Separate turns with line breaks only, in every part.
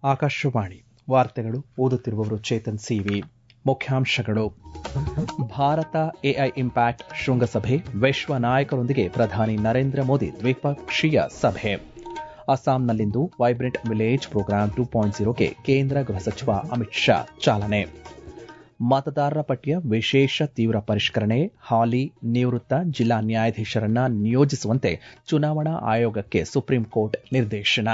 ಆಕಾಶವಾಣಿ ವಾರ್ತೆಗಳು ಓದುತ್ತಿರುವವರು ಚೇತನ್ ಸಿವಿ ಮುಖ್ಯಾಂಶಗಳು ಭಾರತ ಎಐ ಇಂಪ್ಯಾಕ್ಟ್ ಶೃಂಗಸಭೆ ವಿಶ್ವ ನಾಯಕರೊಂದಿಗೆ ಪ್ರಧಾನಿ ನರೇಂದ್ರ ಮೋದಿ ದ್ವಿಪಕ್ಷೀಯ ಸಭೆ ಅಸ್ಸಾಂನಲ್ಲಿಂದು vibrant village programme two point ಜೀರೋಗೆ ಕೇಂದ್ರ ಗೃಹ ಸಚಿವ ಅಮಿತ್ ಶಾ ಚಾಲನೆ ಮತದಾರರ ಪಟ್ಟಿಯ ವಿಶೇಷ ತೀವ್ರ ಪರಿಷ್ಕರಣೆ ಹಾಲಿ ನಿವೃತ್ತ ಜಿಲ್ಲಾ ನ್ಯಾಯಾಧೀಶರನ್ನ ನಿಯೋಜಿಸುವಂತೆ ಚುನಾವಣಾ ಆಯೋಗಕ್ಕೆ ಸುಪ್ರೀಂ ಕೋರ್ಟ್ ನಿರ್ದೇಶನ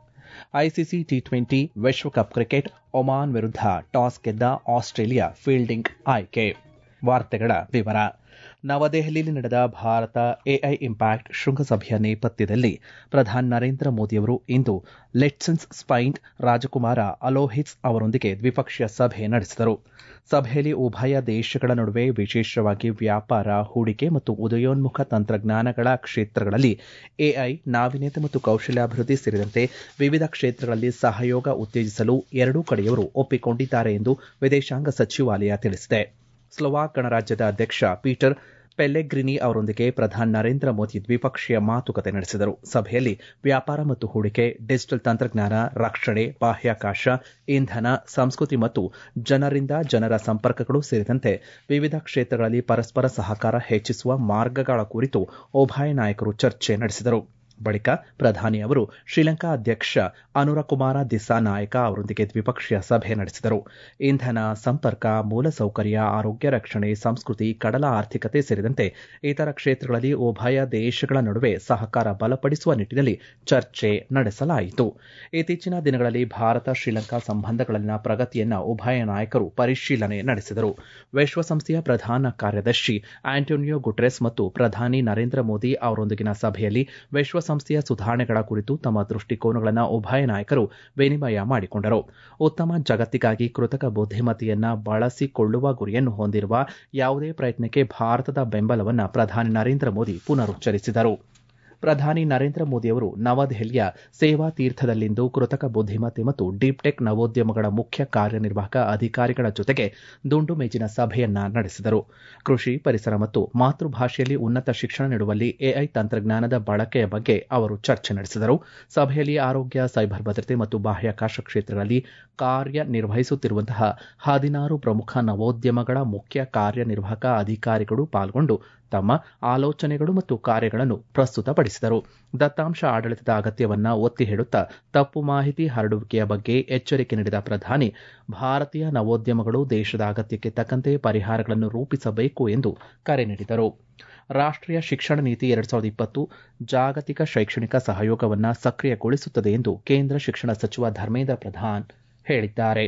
ಐಸಿಸಿ ಟಿ ಟ್ವೆಂಟಿ ವಿಶ್ವಕಪ್ ಕ್ರಿಕೆಟ್ ಒಮಾನ್ ವಿರುದ್ಧ ಟಾಸ್ ಗೆದ್ದ ಆಸ್ಟ್ರೇಲಿಯಾ ಫೀಲ್ಡಿಂಗ್ ಆಯ್ಕೆ ವಾರ್ತೆಗಳ ವಿವರ ನವದೆಹಲಿಯಲ್ಲಿ ನಡೆದ ಭಾರತ ಎಐ ಇಂಪ್ಯಾಕ್ಟ್ ಶೃಂಗಸಭೆಯ ನೇಪಥ್ಯದಲ್ಲಿ ಪ್ರಧಾನಿ ನರೇಂದ್ರ ಮೋದಿಯವರು ಇಂದು ಲೆಟ್ಸನ್ಸ್ ಸ್ಪೈನ್ ರಾಜಕುಮಾರ ಅಲೋಹಿತ್ಸ್ ಅವರೊಂದಿಗೆ ದ್ವಿಪಕ್ಷೀಯ ಸಭೆ ನಡೆಸಿದರು ಸಭೆಯಲ್ಲಿ ಉಭಯ ದೇಶಗಳ ನಡುವೆ ವಿಶೇಷವಾಗಿ ವ್ಯಾಪಾರ ಹೂಡಿಕೆ ಮತ್ತು ಉದಯೋನ್ಮುಖ ತಂತ್ರಜ್ಞಾನಗಳ ಕ್ಷೇತ್ರಗಳಲ್ಲಿ ಎಐ ನಾವೀನ್ಯತೆ ಮತ್ತು ಕೌಶಲ್ಯಾಭಿವೃದ್ಧಿ ಸೇರಿದಂತೆ ವಿವಿಧ ಕ್ಷೇತ್ರಗಳಲ್ಲಿ ಸಹಯೋಗ ಉತ್ತೇಜಿಸಲು ಎರಡೂ ಕಡೆಯವರು ಒಪ್ಪಿಕೊಂಡಿದ್ದಾರೆ ಎಂದು ವಿದೇಶಾಂಗ ಸಚಿವಾಲಯ ತಿಳಿಸಿದೆ ಸ್ಲೋವಾಕ್ ಗಣರಾಜ್ಯದ ಅಧ್ಯಕ್ಷ ಪೀಟರ್ ಪೆಲ್ಲೆಗ್ರಿನಿ ಅವರೊಂದಿಗೆ ಪ್ರಧಾನಿ ನರೇಂದ್ರ ಮೋದಿ ದ್ವಿಪಕ್ಷೀಯ ಮಾತುಕತೆ ನಡೆಸಿದರು ಸಭೆಯಲ್ಲಿ ವ್ಯಾಪಾರ ಮತ್ತು ಹೂಡಿಕೆ ಡಿಜಿಟಲ್ ತಂತ್ರಜ್ಞಾನ ರಕ್ಷಣೆ ಬಾಹ್ಯಾಕಾಶ ಇಂಧನ ಸಂಸ್ಕೃತಿ ಮತ್ತು ಜನರಿಂದ ಜನರ ಸಂಪರ್ಕಗಳು ಸೇರಿದಂತೆ ವಿವಿಧ ಕ್ಷೇತ್ರಗಳಲ್ಲಿ ಪರಸ್ಪರ ಸಹಕಾರ ಹೆಚ್ಚಿಸುವ ಮಾರ್ಗಗಳ ಕುರಿತು ಉಭಯ ನಾಯಕರು ಚರ್ಚೆ ನಡೆಸಿದರು ಬಳಿಕ ಪ್ರಧಾನಿ ಅವರು ಶ್ರೀಲಂಕಾ ಅಧ್ಯಕ್ಷ ಅನುರಕುಮಾರ ದಿಸಾನಾಯಕ ಅವರೊಂದಿಗೆ ದ್ವಿಪಕ್ಷೀಯ ಸಭೆ ನಡೆಸಿದರು ಇಂಧನ ಸಂಪರ್ಕ ಮೂಲಸೌಕರ್ಯ ಆರೋಗ್ಯ ರಕ್ಷಣೆ ಸಂಸ್ಕೃತಿ ಕಡಲ ಆರ್ಥಿಕತೆ ಸೇರಿದಂತೆ ಇತರ ಕ್ಷೇತ್ರಗಳಲ್ಲಿ ಉಭಯ ದೇಶಗಳ ನಡುವೆ ಸಹಕಾರ ಬಲಪಡಿಸುವ ನಿಟ್ಟಿನಲ್ಲಿ ಚರ್ಚೆ ನಡೆಸಲಾಯಿತು ಇತ್ತೀಚಿನ ದಿನಗಳಲ್ಲಿ ಭಾರತ ಶ್ರೀಲಂಕಾ ಸಂಬಂಧಗಳಲ್ಲಿನ ಪ್ರಗತಿಯನ್ನ ಉಭಯ ನಾಯಕರು ಪರಿಶೀಲನೆ ನಡೆಸಿದರು ವಿಶ್ವಸಂಸ್ಥೆಯ ಪ್ರಧಾನ ಕಾರ್ಯದರ್ಶಿ ಆಂಟೋನಿಯೋ ಗುಟೆರೆಸ್ ಮತ್ತು ಪ್ರಧಾನಿ ನರೇಂದ್ರ ಮೋದಿ ಅವರೊಂದಿಗಿನ ಸಭೆಯಲ್ಲಿ ವಿಶ್ವಸಂಸ್ಥೆಯ ಸುಧಾರಣೆಗಳ ಕುರಿತು ತಮ್ಮ ದೃಷ್ಟಿಕೋನಗಳನ್ನು ಉಭಯ ನಾಯಕರು ವಿನಿಮಯ ಮಾಡಿಕೊಂಡರು ಉತ್ತಮ ಜಗತ್ತಿಗಾಗಿ ಕೃತಕ ಬುದ್ಧಿಮತ್ತೆಯನ್ನ ಬಳಸಿಕೊಳ್ಳುವ ಗುರಿಯನ್ನು ಹೊಂದಿರುವ ಯಾವುದೇ ಪ್ರಯತ್ನಕ್ಕೆ ಭಾರತದ ಬೆಂಬಲವನ್ನು ಪ್ರಧಾನಿ ನರೇಂದ್ರ ಮೋದಿ ಪುನರುಚ್ಚರಿಸಿದರು ಪ್ರಧಾನಿ ನರೇಂದ್ರ ಮೋದಿಯವರು ನವದೆಹಲಿಯ ಸೇವಾ ತೀರ್ಥದಲ್ಲಿಂದು ಕೃತಕ ಬುದ್ಧಿಮತ್ತೆ ಮತ್ತು ಡೀಪ್ ಟೆಕ್ ನವೋದ್ಯಮಗಳ ಮುಖ್ಯ ಕಾರ್ಯನಿರ್ವಾಹಕ ಅಧಿಕಾರಿಗಳ ಜೊತೆಗೆ ದುಂಡು ಮೇಜಿನ ಸಭೆಯನ್ನ ನಡೆಸಿದರು ಕೃಷಿ ಪರಿಸರ ಮತ್ತು ಮಾತೃಭಾಷೆಯಲ್ಲಿ ಉನ್ನತ ಶಿಕ್ಷಣ ನೀಡುವಲ್ಲಿ ಎಐ ತಂತ್ರಜ್ಞಾನದ ಬಳಕೆಯ ಬಗ್ಗೆ ಅವರು ಚರ್ಚೆ ನಡೆಸಿದರು ಸಭೆಯಲ್ಲಿ ಆರೋಗ್ಯ ಸೈಬರ್ ಭದ್ರತೆ ಮತ್ತು ಬಾಹ್ಯಾಕಾಶ ಕ್ಷೇತ್ರಗಳಲ್ಲಿ ಕಾರ್ಯನಿರ್ವಹಿಸುತ್ತಿರುವಂತಹ ಹದಿನಾರು ಪ್ರಮುಖ ನವೋದ್ಯಮಗಳ ಮುಖ್ಯ ಕಾರ್ಯನಿರ್ವಾಹಕ ಅಧಿಕಾರಿಗಳು ಪಾಲ್ಗೊಂಡು ತಮ್ಮ ಆಲೋಚನೆಗಳು ಮತ್ತು ಕಾರ್ಯಗಳನ್ನು ಪ್ರಸ್ತುತಪಡಿಸಿದರು ದತ್ತಾಂಶ ಆಡಳಿತದ ಅಗತ್ಯವನ್ನ ಒತ್ತಿ ಹೇಳುತ್ತಾ ತಪ್ಪು ಮಾಹಿತಿ ಹರಡುವಿಕೆಯ ಬಗ್ಗೆ ಎಚ್ಚರಿಕೆ ನೀಡಿದ ಪ್ರಧಾನಿ ಭಾರತೀಯ ನವೋದ್ಯಮಗಳು ದೇಶದ ಅಗತ್ಯಕ್ಕೆ ತಕ್ಕಂತೆ ಪರಿಹಾರಗಳನ್ನು ರೂಪಿಸಬೇಕು ಎಂದು ಕರೆ ನೀಡಿದರು ರಾಷ್ಟೀಯ ಶಿಕ್ಷಣ ನೀತಿ ಎರಡ್ ಸಾವಿರದ ಇಪ್ಪತ್ತು ಜಾಗತಿಕ ಶೈಕ್ಷಣಿಕ ಸಹಯೋಗವನ್ನು ಸಕ್ರಿಯಗೊಳಿಸುತ್ತದೆ ಎಂದು ಕೇಂದ್ರ ಶಿಕ್ಷಣ ಸಚಿವ ಧರ್ಮೇಂದ್ರ ಪ್ರಧಾನ್ ಹೇಳಿದ್ದಾರೆ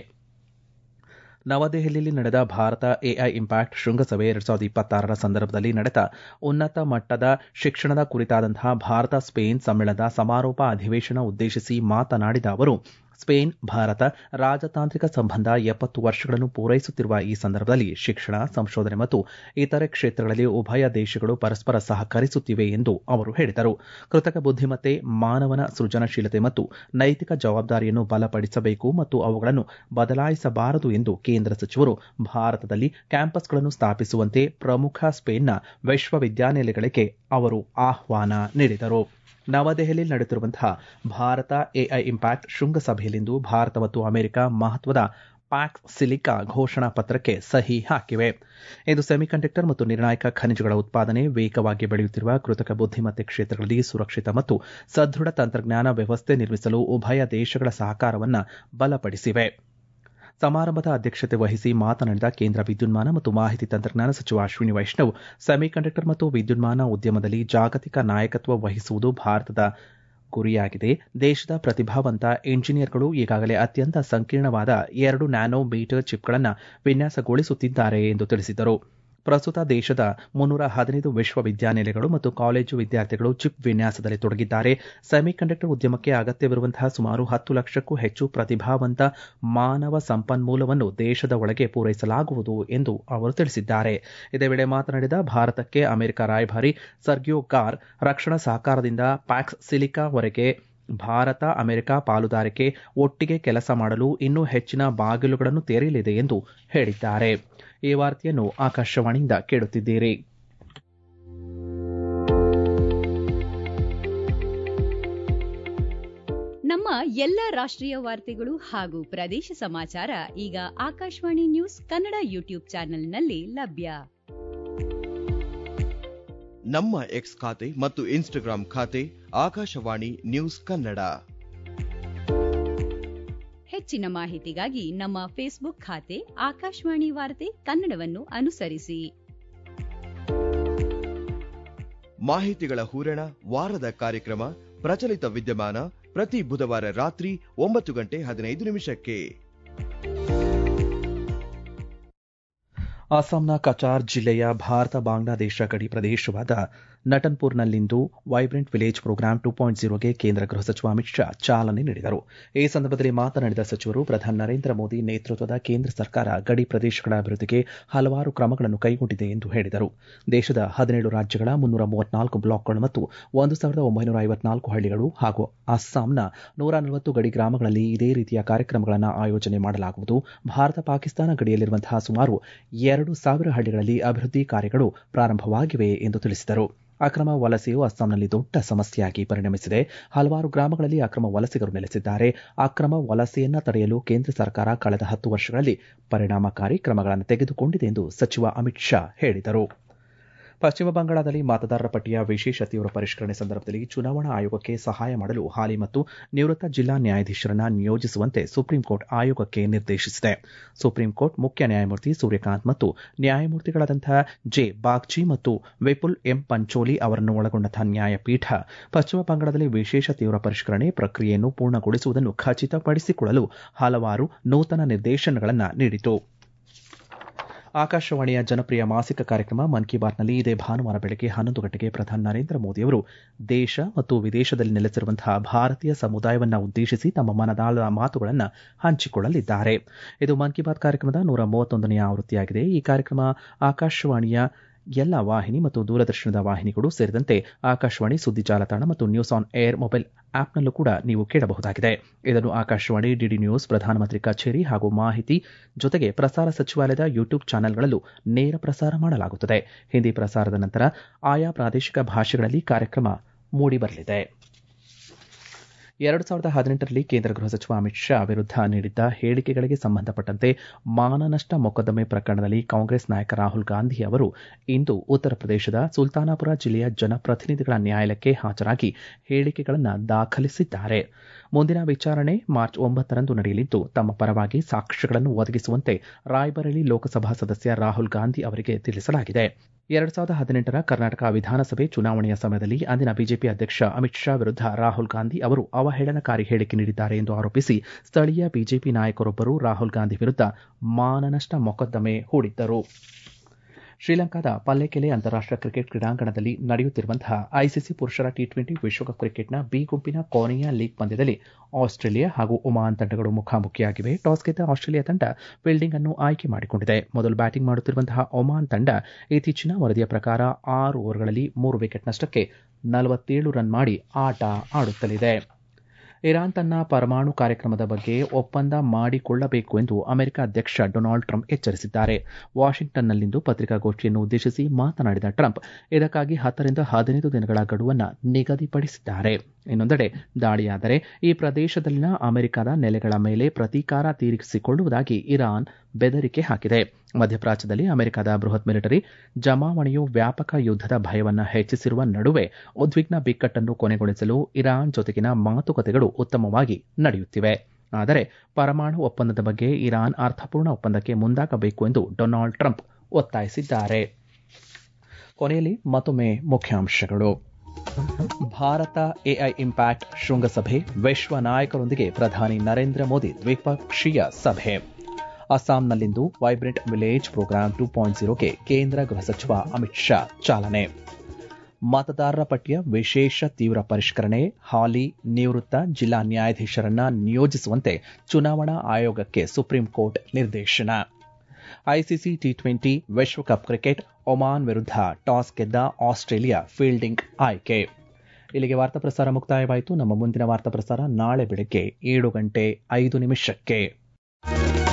ನವದೆಹಲಿಯಲ್ಲಿ ನಡೆದ ಭಾರತ ಎಐ ಇಂಪ್ಯಾಕ್ಟ್ ಶೃಂಗಸಭೆ ಎರಡ್ ಸಾವಿರದ ಇಪ್ಪತ್ತಾರರ ಸಂದರ್ಭದಲ್ಲಿ ನಡೆದ ಉನ್ನತ ಮಟ್ಟದ ಶಿಕ್ಷಣದ ಕುರಿತಾದಂತಹ ಭಾರತ ಸ್ಪೇನ್ ಸಮ್ಮೇಳನದ ಸಮಾರೋಪ ಅಧಿವೇಶನ ಉದ್ದೇಶಿಸಿ ಮಾತನಾಡಿದ ಅವರು ಸ್ಪೇನ್ ಭಾರತ ರಾಜತಾಂತ್ರಿಕ ಸಂಬಂಧ ಎಪ್ಪತ್ತು ವರ್ಷಗಳನ್ನು ಪೂರೈಸುತ್ತಿರುವ ಈ ಸಂದರ್ಭದಲ್ಲಿ ಶಿಕ್ಷಣ ಸಂಶೋಧನೆ ಮತ್ತು ಇತರೆ ಕ್ಷೇತ್ರಗಳಲ್ಲಿ ಉಭಯ ದೇಶಗಳು ಪರಸ್ಪರ ಸಹಕರಿಸುತ್ತಿವೆ ಎಂದು ಅವರು ಹೇಳಿದರು ಕೃತಕ ಬುದ್ಧಿಮತ್ತೆ ಮಾನವನ ಸೃಜನಶೀಲತೆ ಮತ್ತು ನೈತಿಕ ಜವಾಬ್ದಾರಿಯನ್ನು ಬಲಪಡಿಸಬೇಕು ಮತ್ತು ಅವುಗಳನ್ನು ಬದಲಾಯಿಸಬಾರದು ಎಂದು ಕೇಂದ್ರ ಸಚಿವರು ಭಾರತದಲ್ಲಿ ಕ್ಯಾಂಪಸ್ಗಳನ್ನು ಸ್ಥಾಪಿಸುವಂತೆ ಪ್ರಮುಖ ಸ್ಪೇನ್ನ ವಿಶ್ವವಿದ್ಯಾನಿಲಯಗಳಿಗೆ ಅವರು ಆಹ್ವಾನ ನೀಡಿದರು ನವದೆಹಲಿಯಲ್ಲಿ ನಡೆಯುತ್ತಿರುವಂತಹ ಭಾರತ ಎಐ ಇಂಪ್ಯಾಕ್ಟ್ ಶೃಂಗಸಭೆಯಲ್ಲಿಂದು ಭಾರತ ಮತ್ತು ಅಮೆರಿಕ ಮಹತ್ವದ ಪ್ಯಾಕ್ಸ್ ಸಿಲಿಕಾ ಘೋಷಣಾ ಪತ್ರಕ್ಕೆ ಸಹಿ ಹಾಕಿವೆ ಇದು ಸೆಮಿಕಂಡಕ್ಟರ್ ಮತ್ತು ನಿರ್ಣಾಯಕ ಖನಿಜಗಳ ಉತ್ಪಾದನೆ ವೇಗವಾಗಿ ಬೆಳೆಯುತ್ತಿರುವ ಕೃತಕ ಬುದ್ಧಿಮತ್ತೆ ಕ್ಷೇತ್ರಗಳಲ್ಲಿ ಸುರಕ್ಷಿತ ಮತ್ತು ಸದೃಢ ತಂತ್ರಜ್ಞಾನ ವ್ಯವಸ್ಥೆ ನಿರ್ಮಿಸಲು ಉಭಯ ದೇಶಗಳ ಸಹಕಾರವನ್ನು ಬಲಪಡಿಸಿವೆ ಸಮಾರಂಭದ ಅಧ್ಯಕ್ಷತೆ ವಹಿಸಿ ಮಾತನಾಡಿದ ಕೇಂದ್ರ ವಿದ್ಯುನ್ಮಾನ ಮತ್ತು ಮಾಹಿತಿ ತಂತ್ರಜ್ಞಾನ ಸಚಿವ ಅಶ್ವಿನಿ ವೈಷ್ಣವ್ ಸೆಮಿಕಂಡಕ್ಟರ್ ಮತ್ತು ವಿದ್ಯುನ್ಮಾನ ಉದ್ಯಮದಲ್ಲಿ ಜಾಗತಿಕ ನಾಯಕತ್ವ ವಹಿಸುವುದು ಭಾರತದ ಗುರಿಯಾಗಿದೆ ದೇಶದ ಪ್ರತಿಭಾವಂತ ಇಂಜಿನಿಯರ್ಗಳು ಈಗಾಗಲೇ ಅತ್ಯಂತ ಸಂಕೀರ್ಣವಾದ ಎರಡು ನ್ಯಾನೋ ಮೀಟರ್ ಚಿಪ್ಗಳನ್ನು ವಿನ್ಯಾಸಗೊಳಿಸುತ್ತಿದ್ದಾರೆ ಎಂದು ತಿಳಿಸಿದರು ಪ್ರಸ್ತುತ ದೇಶದ ಮುನ್ನೂರ ಹದಿನೈದು ವಿಶ್ವವಿದ್ಯಾನಿಲಯಗಳು ಮತ್ತು ಕಾಲೇಜು ವಿದ್ಯಾರ್ಥಿಗಳು ಚಿಪ್ ವಿನ್ಯಾಸದಲ್ಲಿ ತೊಡಗಿದ್ದಾರೆ ಸೆಮಿಕಂಡಕ್ಟರ್ ಉದ್ಯಮಕ್ಕೆ ಅಗತ್ಯವಿರುವಂತಹ ಸುಮಾರು ಹತ್ತು ಲಕ್ಷಕ್ಕೂ ಹೆಚ್ಚು ಪ್ರತಿಭಾವಂತ ಮಾನವ ಸಂಪನ್ಮೂಲವನ್ನು ದೇಶದ ಒಳಗೆ ಪೂರೈಸಲಾಗುವುದು ಎಂದು ಅವರು ತಿಳಿಸಿದ್ದಾರೆ ಇದೇ ವೇಳೆ ಮಾತನಾಡಿದ ಭಾರತಕ್ಕೆ ಅಮೆರಿಕ ರಾಯಭಾರಿ ಸರ್ಗಿಯೋ ಗಾರ್ ರಕ್ಷಣಾ ಸಹಕಾರದಿಂದ ಪ್ಯಾಕ್ಸ್ ಸಿಲಿಕಾವರೆಗೆ ಭಾರತ ಅಮೆರಿಕ ಪಾಲುದಾರಿಕೆ ಒಟ್ಟಿಗೆ ಕೆಲಸ ಮಾಡಲು ಇನ್ನೂ ಹೆಚ್ಚಿನ ಬಾಗಿಲುಗಳನ್ನು ತೆರೆಯಲಿದೆ ಎಂದು ಹೇಳಿದ್ದಾರೆ ಈ ವಾರ್ತೆಯನ್ನು ಆಕಾಶವಾಣಿಯಿಂದ ಕೇಳುತ್ತಿದ್ದೀರಿ
ನಮ್ಮ ನಮ್ಮ ಎಲ್ಲ ರಾಷ್ಟ್ರೀಯ ವಾರ್ತೆಗಳು ಹಾಗೂ ಪ್ರದೇಶ ಸಮಾಚಾರ ಈಗ ಆಕಾಶವಾಣಿ ನ್ಯೂಸ್ ಕನ್ನಡ ಯೂಟ್ಯೂಬ್ ಚಾನೆಲ್ನಲ್ಲಿ ಲಭ್ಯ
ನಮ್ಮ ಎಕ್ಸ್ ಖಾತೆ ಮತ್ತು ಇನ್ಸ್ಟಾಗ್ರಾಂ ಖಾತೆ ಆಕಾಶವಾಣಿ ನ್ಯೂಸ್ ಕನ್ನಡ
ಹೆಚ್ಚಿನ ಮಾಹಿತಿಗಾಗಿ ನಮ್ಮ ಫೇಸ್ಬುಕ್ ಖಾತೆ ಆಕಾಶವಾಣಿ ವಾರ್ತೆ ಕನ್ನಡವನ್ನು ಅನುಸರಿಸಿ
ಮಾಹಿತಿಗಳ ಹೂರಣ ವಾರದ ಕಾರ್ಯಕ್ರಮ ಪ್ರಚಲಿತ ವಿದ್ಯಮಾನ ಪ್ರತಿ ಬುಧವಾರ ರಾತ್ರಿ ಒಂಬತ್ತು ಗಂಟೆ ಹದಿನೈದು ನಿಮಿಷಕ್ಕೆ
ಅಸ್ಸಾಂನ ಕಚಾರ್ ಜಿಲ್ಲೆಯ ಭಾರತ ಬಾಂಗ್ಲಾದೇಶ ಗಡಿ ಪ್ರದೇಶವಾದ ನಟನ್ಪುರ್ನಲ್ಲಿಂದು vibrant village programme two point ಜೀರೋಗೆ ಕೇಂದ್ರ ಗೃಹ ಸಚಿವ ಅಮಿತ್ ಶಾ ಚಾಲನೆ ನೀಡಿದರು ಈ ಸಂದರ್ಭದಲ್ಲಿ ಮಾತನಾಡಿದ ಸಚಿವರು ಪ್ರಧಾನಿ ನರೇಂದ್ರ ಮೋದಿ ನೇತೃತ್ವದ ಕೇಂದ್ರ ಸರ್ಕಾರ ಗಡಿ ಪ್ರದೇಶಗಳ ಅಭಿವೃದ್ಧಿಗೆ ಹಲವಾರು ಕ್ರಮಗಳನ್ನು ಕೈಗೊಂಡಿದೆ ಎಂದು ಹೇಳಿದರು ದೇಶದ ಹದಿನೇಳು ರಾಜ್ಯಗಳ ಮುನ್ನೂರ ಮೂವತ್ನಾಲ್ಕು ಬ್ಲಾಕ್ಗಳು ಮತ್ತು ಒಂದು ಸಾವಿರದ ಒಂಬೈನೂರ ಐವತ್ನಾಲ್ಕು ಹಳ್ಳಿಗಳು ಹಾಗೂ ಅಸ್ಸಾಂನ ನೂರ ನಲವತ್ತು ಗಡಿ ಗ್ರಾಮಗಳಲ್ಲಿ ಇದೇ ರೀತಿಯ ಕಾರ್ಯಕ್ರಮಗಳನ್ನು ಆಯೋಜನೆ ಮಾಡಲಾಗುವುದು ಭಾರತ ಪಾಕಿಸ್ತಾನ ಗಡಿಯಲ್ಲಿರುವಂತಹ ಸುಮಾರು ಎರಡು ಸಾವಿರ ಹಳ್ಳಿಗಳಲ್ಲಿ ಅಭಿವೃದ್ಧಿ ಕಾರ್ಯಗಳು ಪ್ರಾರಂಭವಾಗಿವೆ ಎಂದು ತಿಳಿಸಿದರು ಅಕ್ರಮ ವಲಸೆಯು ಅಸ್ಸಾಂನಲ್ಲಿ ದೊಡ್ಡ ಸಮಸ್ಯೆಯಾಗಿ ಪರಿಣಮಿಸಿದೆ ಹಲವಾರು ಗ್ರಾಮಗಳಲ್ಲಿ ಅಕ್ರಮ ವಲಸಿಗರು ನೆಲೆಸಿದ್ದಾರೆ ಅಕ್ರಮ ವಲಸೆಯನ್ನ ತಡೆಯಲು ಕೇಂದ್ರ ಸರ್ಕಾರ ಕಳೆದ ಹತ್ತು ವರ್ಷಗಳಲ್ಲಿ ಪರಿಣಾಮಕಾರಿ ಕ್ರಮಗಳನ್ನು ತೆಗೆದುಕೊಂಡಿದೆ ಎಂದು ಸಚಿವ ಅಮಿತ್ ಶಾ ಹೇಳಿದರು ಪಶ್ಚಿಮ ಬಂಗಾಳದಲ್ಲಿ ಮತದಾರರ ಪಟ್ಟಿಯ ವಿಶೇಷ ತೀವ್ರ ಪರಿಷ್ಕರಣೆ ಸಂದರ್ಭದಲ್ಲಿ ಚುನಾವಣಾ ಆಯೋಗಕ್ಕೆ ಸಹಾಯ ಮಾಡಲು ಹಾಲಿ ಮತ್ತು ನಿವೃತ್ತ ಜಿಲ್ಲಾ ನ್ಯಾಯಾಧೀಶರನ್ನ ನಿಯೋಜಿಸುವಂತೆ ಸುಪ್ರೀಂ ಕೋರ್ಟ್ ಆಯೋಗಕ್ಕೆ ನಿರ್ದೇಶಿಸಿದೆ ಸುಪ್ರೀಂ ಕೋರ್ಟ್ ಮುಖ್ಯ ನ್ಯಾಯಮೂರ್ತಿ ಸೂರ್ಯಕಾಂತ್ ಮತ್ತು ನ್ಯಾಯಮೂರ್ತಿಗಳಾದಂತಹ ಜೆ ಬಾಗ್ಚಿ ಮತ್ತು ವಿಪುಲ್ ಎಂ ಪಂಚೋಲಿ ಅವರನ್ನು ಒಳಗೊಂಡಂತಹ ನ್ಯಾಯಪೀಠ ಪಶ್ಚಿಮ ಬಂಗಾಳದಲ್ಲಿ ವಿಶೇಷ ತೀವ್ರ ಪರಿಷ್ಕರಣೆ ಪ್ರಕ್ರಿಯೆಯನ್ನು ಪೂರ್ಣಗೊಳಿಸುವುದನ್ನು ಖಚಿತಪಡಿಸಿಕೊಳ್ಳಲು ಹಲವಾರು ನೂತನ ನಿರ್ದೇಶನಗಳನ್ನು ನೀಡಿತು ಆಕಾಶವಾಣಿಯ ಜನಪ್ರಿಯ ಮಾಸಿಕ ಕಾರ್ಯಕ್ರಮ ಮನ್ ಕಿ ಬಾತ್ನಲ್ಲಿ ಇದೇ ಭಾನುವಾರ ಬೆಳಗ್ಗೆ ಹನ್ನೊಂದು ಗಂಟೆಗೆ ಪ್ರಧಾನಿ ನರೇಂದ್ರ ಮೋದಿಯವರು ದೇಶ ಮತ್ತು ವಿದೇಶದಲ್ಲಿ ನೆಲೆಸಿರುವಂತಹ ಭಾರತೀಯ ಸಮುದಾಯವನ್ನ ಉದ್ದೇಶಿಸಿ ತಮ್ಮ ಮನದಾಳದ ಮಾತುಗಳನ್ನು ಹಂಚಿಕೊಳ್ಳಲಿದ್ದಾರೆ ಇದು ಮನ್ ಕಿ ಬಾತ್ ಕಾರ್ಯಕ್ರಮದ ನೂರ ಮೂವತ್ತೊಂದನೆಯ ಆವೃತ್ತಿಯಾಗಿದೆ ಈ ಕಾರ್ಯಕ್ರಮ ಆಕಾಶವಾಣಿಯ ಎಲ್ಲ ವಾಹಿನಿ ಮತ್ತು ದೂರದರ್ಶನದ ವಾಹಿನಿಗಳು ಸೇರಿದಂತೆ ಆಕಾಶವಾಣಿ ಸುದ್ದಿ ಜಾಲತಾಣ ಮತ್ತು ನ್ಯೂಸ್ ಆನ್ ಏರ್ ಮೊಬೈಲ್ ಆಪ್ನಲ್ಲೂ ಕೂಡ ನೀವು ಕೇಳಬಹುದಾಗಿದೆ ಇದನ್ನು ಆಕಾಶವಾಣಿ ಡಿಡಿ ನ್ಯೂಸ್ ಪ್ರಧಾನಮಂತ್ರಿ ಕಚೇರಿ ಹಾಗೂ ಮಾಹಿತಿ ಜೊತೆಗೆ ಪ್ರಸಾರ ಸಚಿವಾಲಯದ ಯೂಟ್ಯೂಬ್ ಚಾನೆಲ್ಗಳಲ್ಲೂ ನೇರ ಪ್ರಸಾರ ಮಾಡಲಾಗುತ್ತದೆ ಹಿಂದಿ ಪ್ರಸಾರದ ನಂತರ ಆಯಾ ಪ್ರಾದೇಶಿಕ ಭಾಷೆಗಳಲ್ಲಿ ಕಾರ್ಯಕ್ರಮ ಮೂಡಿಬರಲಿದೆ ಎರಡು ಸಾವಿರದ ಹದಿನೆಂಟರಲ್ಲಿ ಕೇಂದ್ರ ಗೃಹ ಸಚಿವ ಅಮಿತ್ ಶಾ ವಿರುದ್ಧ ನೀಡಿದ್ದ ಹೇಳಿಕೆಗಳಿಗೆ ಸಂಬಂಧಪಟ್ಟಂತೆ ಮಾನನಷ್ಟ ಮೊಕದ್ದಮೆ ಪ್ರಕರಣದಲ್ಲಿ ಕಾಂಗ್ರೆಸ್ ನಾಯಕ ರಾಹುಲ್ ಗಾಂಧಿ ಅವರು ಇಂದು ಉತ್ತರ ಪ್ರದೇಶದ ಸುಲ್ತಾನಾಪುರ ಜಿಲ್ಲೆಯ ಜನಪ್ರತಿನಿಧಿಗಳ ನ್ಯಾಯಾಲಯಕ್ಕೆ ಹಾಜರಾಗಿ ಹೇಳಿಕೆಗಳನ್ನು ದಾಖಲಿಸಿದ್ದಾರೆ ಮುಂದಿನ ವಿಚಾರಣೆ ಮಾರ್ಚ್ ಒಂಬತ್ತರಂದು ನಡೆಯಲಿದ್ದು ತಮ್ಮ ಪರವಾಗಿ ಸಾಕ್ಷ್ಯಗಳನ್ನು ಒದಗಿಸುವಂತೆ ರಾಯ್ಬರೇಲಿ ಲೋಕಸಭಾ ಸದಸ್ಯ ರಾಹುಲ್ ಗಾಂಧಿ ಅವರಿಗೆ ತಿಳಿಸಲಾಗಿದೆ ಎರಡು ಸಾವಿರದ ಹದಿನೆಂಟರ ಕರ್ನಾಟಕ ವಿಧಾನಸಭೆ ಚುನಾವಣೆಯ ಸಮಯದಲ್ಲಿ ಅಂದಿನ ಬಿಜೆಪಿ ಅಧ್ಯಕ್ಷ ಅಮಿತ್ ಶಾ ವಿರುದ್ಧ ರಾಹುಲ್ ಗಾಂಧಿ ಅವರು ಅವಹೇಳನಕಾರಿ ಹೇಳಿಕೆ ನೀಡಿದ್ದಾರೆ ಎಂದು ಆರೋಪಿಸಿ ಸ್ಥಳೀಯ ಬಿಜೆಪಿ ನಾಯಕರೊಬ್ಬರು ರಾಹುಲ್ ಗಾಂಧಿ ವಿರುದ್ಧ ಮಾನನಷ್ಟ ಮೊಕದ್ದಮೆ ಹೂಡಿದ್ದರು ಶ್ರೀಲಂಕಾದ ಪಲ್ಲೆಕೆಲೆ ಅಂತಾರಾಷ್ಟೀಯ ಕ್ರಿಕೆಟ್ ಕ್ರೀಡಾಂಗಣದಲ್ಲಿ ನಡೆಯುತ್ತಿರುವಂತಹ ಐಸಿಸಿ ಪುರುಷರ ಟಿ ಟ್ವೆಂಟಿ ವಿಶ್ವಕಪ್ ಕ್ರಿಕೆಟ್ನ ಬಿ ಗುಂಪಿನ ಕೊನೆಯ ಲೀಗ್ ಪಂದ್ಯದಲ್ಲಿ ಆಸ್ಟ್ರೇಲಿಯಾ ಹಾಗೂ ಒಮಾನ್ ತಂಡಗಳು ಮುಖಾಮುಖಿಯಾಗಿವೆ ಟಾಸ್ ಗೆದ್ದ ಆಸ್ಟ್ರೇಲಿಯಾ ತಂಡ ಫೀಲ್ಡಿಂಗ್ ಅನ್ನು ಆಯ್ಕೆ ಮಾಡಿಕೊಂಡಿದೆ ಮೊದಲು ಬ್ಯಾಟಿಂಗ್ ಮಾಡುತ್ತಿರುವಂತಹ ಒಮಾನ್ ತಂಡ ಇತ್ತೀಚಿನ ವರದಿಯ ಪ್ರಕಾರ ಆರು ಓವರ್ಗಳಲ್ಲಿ ಮೂರು ವಿಕೆಟ್ ನಷ್ಟಕ್ಕೆ ನಲವತ್ತೇಳು ರನ್ ಮಾಡಿ ಆಟ ಆಡುತ್ತಲಿದೆ ಇರಾನ್ ತನ್ನ ಪರಮಾಣು ಕಾರ್ಯಕ್ರಮದ ಬಗ್ಗೆ ಒಪ್ಪಂದ ಮಾಡಿಕೊಳ್ಳಬೇಕು ಎಂದು ಅಮೆರಿಕ ಅಧ್ಯಕ್ಷ ಡೊನಾಲ್ಡ್ ಟ್ರಂಪ್ ಎಚ್ಚರಿಸಿದ್ದಾರೆ ವಾಷಿಂಗ್ಟನ್ನಲ್ಲಿಂದು ಪತ್ರಿಕಾಗೋಷ್ಠಿಯನ್ನು ಉದ್ದೇಶಿಸಿ ಮಾತನಾಡಿದ ಟ್ರಂಪ್ ಇದಕ್ಕಾಗಿ ಹತ್ತರಿಂದ ಹದಿನೈದು ದಿನಗಳ ಗಡುವನ್ನು ನಿಗದಿಪಡಿಸಿದ್ದಾರೆ ಇನ್ನೊಂದೆಡೆ ದಾಳಿಯಾದರೆ ಈ ಪ್ರದೇಶದಲ್ಲಿನ ಅಮೆರಿಕದ ನೆಲೆಗಳ ಮೇಲೆ ಪ್ರತೀಕಾರ ತೀರಿಸಿಕೊಳ್ಳುವುದಾಗಿ ಇರಾನ್ ಬೆದರಿಕೆ ಹಾಕಿದೆ ಮಧ್ಯಪ್ರಾಚ್ಯದಲ್ಲಿ ಅಮೆರಿಕದ ಬೃಹತ್ ಮಿಲಿಟರಿ ಜಮಾವಣೆಯು ವ್ಯಾಪಕ ಯುದ್ಧದ ಭಯವನ್ನು ಹೆಚ್ಚಿಸಿರುವ ನಡುವೆ ಉದ್ವಿಗ್ನ ಬಿಕ್ಕಟ್ಟನ್ನು ಕೊನೆಗೊಳಿಸಲು ಇರಾನ್ ಜೊತೆಗಿನ ಮಾತುಕತೆಗಳು ಉತ್ತಮವಾಗಿ ನಡೆಯುತ್ತಿವೆ ಆದರೆ ಪರಮಾಣು ಒಪ್ಪಂದದ ಬಗ್ಗೆ ಇರಾನ್ ಅರ್ಥಪೂರ್ಣ ಒಪ್ಪಂದಕ್ಕೆ ಮುಂದಾಗಬೇಕು ಎಂದು ಡೊನಾಲ್ಡ್ ಟ್ರಂಪ್ ಒತ್ತಾಯಿಸಿದ್ದಾರೆ ಕೊನೆಯಲ್ಲಿ ಮತ್ತೊಮ್ಮೆ ಮುಖ್ಯಾಂಶಗಳು ಭಾರತ ಎಐ ಇಂಪ್ಯಾಕ್ಟ್ ಶೃಂಗಸಭೆ ವಿಶ್ವ ನಾಯಕರೊಂದಿಗೆ ಪ್ರಧಾನಿ ನರೇಂದ್ರ ಮೋದಿ ದ್ವಿಪಕ್ಷೀಯ ಸಭೆ ಅಸ್ಸಾಂನಲ್ಲಿಂದು vibrant village programme two point ಜೀರೋಗೆ ಕೇಂದ್ರ ಗೃಹ ಸಚಿವ ಅಮಿತ್ ಶಾ ಚಾಲನೆ ಮತದಾರರ ಪಟ್ಟಿಯ ವಿಶೇಷ ತೀವ್ರ ಪರಿಷ್ಕರಣೆ ಹಾಲಿ ನಿವೃತ್ತ ಜಿಲ್ಲಾ ನ್ಯಾಯಾಧೀಶರನ್ನ ನಿಯೋಜಿಸುವಂತೆ ಚುನಾವಣಾ ಆಯೋಗಕ್ಕೆ ಸುಪ್ರೀಂ ಕೋರ್ಟ್ ನಿರ್ದೇಶನ ಐಸಿಸಿ ಟಿ ಟ್ವೆಂಟಿ ವಿಶ್ವಕಪ್ ಕ್ರಿಕೆಟ್ ಒಮಾನ್ ವಿರುದ್ಧ ಟಾಸ್ ಗೆದ್ದ ಆಸ್ಟ್ರೇಲಿಯಾ ಫೀಲ್ಡಿಂಗ್ ಆಯ್ಕೆ ಇಲ್ಲಿಗೆ ವಾರ್ತಾ ಪ್ರಸಾರ ಮುಕ್ತಾಯವಾಯಿತು ನಮ್ಮ ಮುಂದಿನ ವಾರ್ತಾ ಪ್ರಸಾರ ನಾಳೆ ಬೆಳಗ್ಗೆ ಏಳು ಗಂಟೆ ಐದು ನಿಮಿಷಕ್ಕೆ